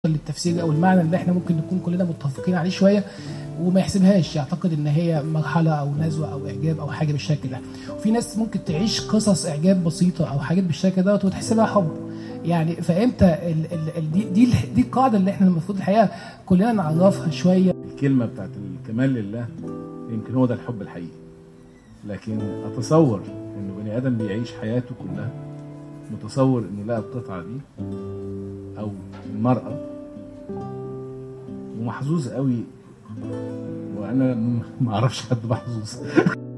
للتفسير او المعنى اللي احنا ممكن نكون كلنا متفقين عليه شويه وما يحسبهاش يعتقد ان هي مرحله او نزوه او اعجاب او حاجه بالشكل ده وفي ناس ممكن تعيش قصص اعجاب بسيطه او حاجات بالشكل دوت وتحسبها حب يعني فامتى ال ال ال دي دي دي القاعده اللي احنا المفروض الحقيقه كلنا نعرفها شويه الكلمة بتاعت الكمال لله يمكن هو ده الحب الحقيقي لكن أتصور إنه بني آدم بيعيش حياته كلها متصور إنه لقى القطعة دي أو المرأة ومحظوظ قوي وأنا ما أعرفش حد محظوظ